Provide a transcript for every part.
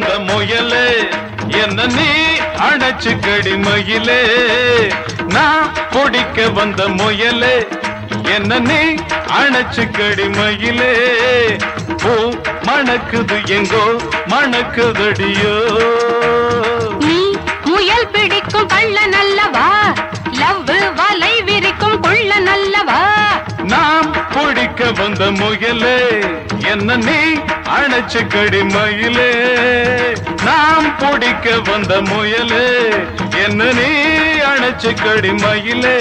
வந்த முயலே என்ன நீ அணைச்சு கடி மயிலே நான் பிடிக்க வந்த முயலே என்ன நீ அணைச்சு கடி மயிலே பூ மணக்குது எங்கோ மணக்குதடியோ நீ முயல் பிடிக்கும் கள்ள நல்லவா லவ் வலை விரிக்கும் கொள்ள நல்லவா நாம் பிடிக்க வந்த முயலே என்ன நீ அணைச்சு கடி மயிலே நாம் பிடிக்க வந்த முயலே என்ன நீ அணைச்சு கடி மயிலே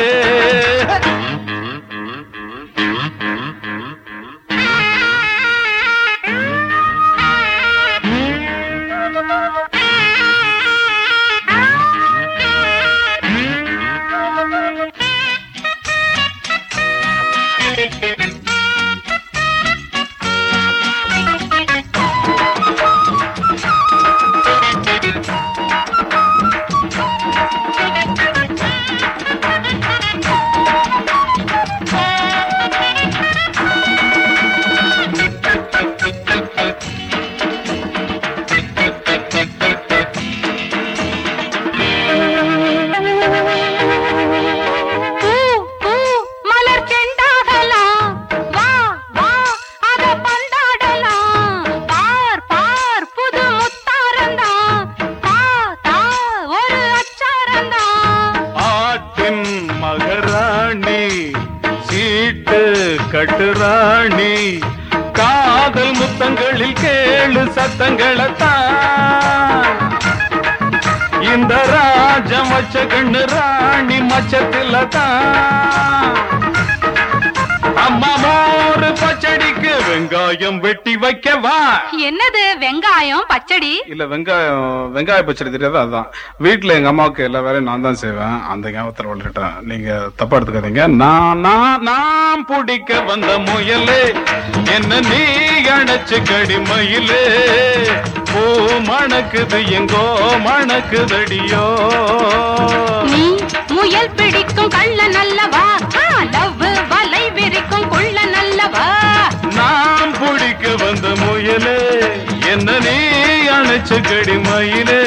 பூ பூ மலர் செண்டாகலாம் வா வா அத பந்தாடலாம் பார் பார் புது முத்தாரந்தான் தா தா ஒரு அச்சாரந்தான் ஆட்டின் மகராணி சீட்டு கட்டுராணி காதல் முத்தங்களில் கேளு சத்தங்களைத்தான் இந்த ராஜம் வச்ச கண்ணு ராணி மச்சத்தில தான் அம்மா மோரு பச்சடிக்கு வெங்காயம் வெட்டி வைக்கவா என்னது வெங்காயம் பச்சடி இல்ல வெங்காயம் வெங்காய பச்சடி தெரியாது அதான் வீட்டுல எங்க அம்மாவுக்கு எல்லா வேலையும் நான் தான் செய்வேன் அந்த ஞாபகத்துல விட்டுட்டேன் நீங்க தப்பா எடுத்துக்காதீங்க நான் நான் நான் பிடிக்க வந்த முயலே என்ன நீ அணைச்சு கடி மயிலே பூ மணக்குது எங்கோ மணக்குதடியோ நீ முயல் பிடிக்கும் கள்ள நல்லவா லவ் வலை விரிக்கும் கொள்ள நல்லவா நான் பிடிக்க வந்த முயலே என்ன நீ அணைச்சு கடி மயிலே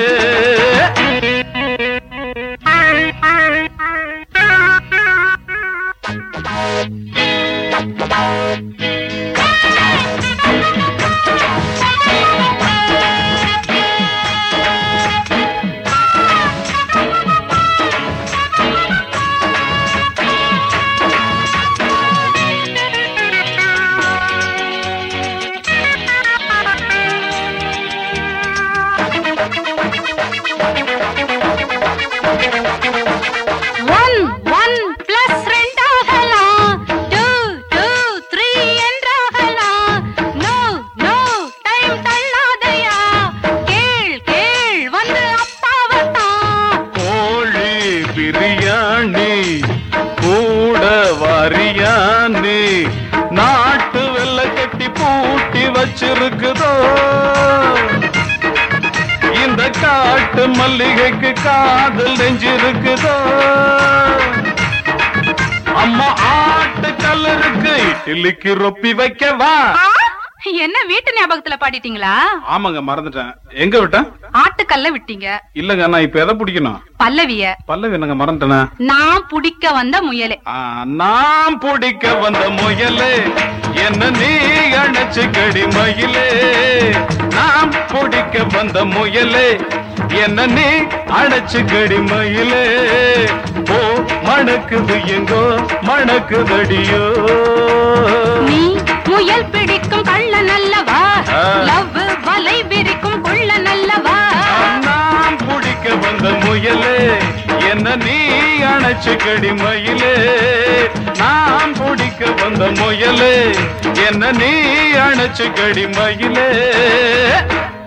ஒன் ஒன் பிளஸ் ரெண்டாகலாம் டூ டூ த்ரீ என்றாகலாம் நோ நோ டைம் தள்ளாதையா கேள் கேள் வந்து அப்பாவத்தான் கோழி பிரியாணி கூட வாரியானி நாட்டு வெள்ளை கட்டி பூட்டி வச்சிருக்குதோ இந்த காட்டு மல்லிகைக்கு காதல் நெஞ்சிருக்குதோ அம்மா ஆட்டு கல்லருக்கு இட்லிக்கு ரொப்பி வைக்கவா ஆ, என்ன வீட்டு ஞாபகத்துல பாடிட்டீங்களா ஆமாங்க மறந்துட்டேன் எங்க விட்டேன் ஆட்டுக்கல்ல விட்டீங்க இல்லங்க நான் இப்ப எதை பிடிக்கணும் பல்லவிய பல்லவி என்னங்க மறந்துட்டேனே நான் புடிக்க வந்த முயலே ஆ, நாம் பிடிக்க வந்த முயலே என்ன நீ அணைச்சு கடி மயிலே நாம் பிடிக்க வந்த முயலே என்ன நீ அணைச்சு கடி மயிலே ஓ மணக்குது எங்கோ மணக்குதடியோ நீ முயல் பிடிக்கும் கள்ள நல்லவா ஆ. லவ் வலை விரிக்கும் கொள்ள நல்லவா நாம் பிடிக்க வந்த முயலே என்ன நீ அணைச்சு கடி மயிலே நாம் பிடிக்க வந்த முயலே என்ன நீ அணைச்சு கடி மயிலே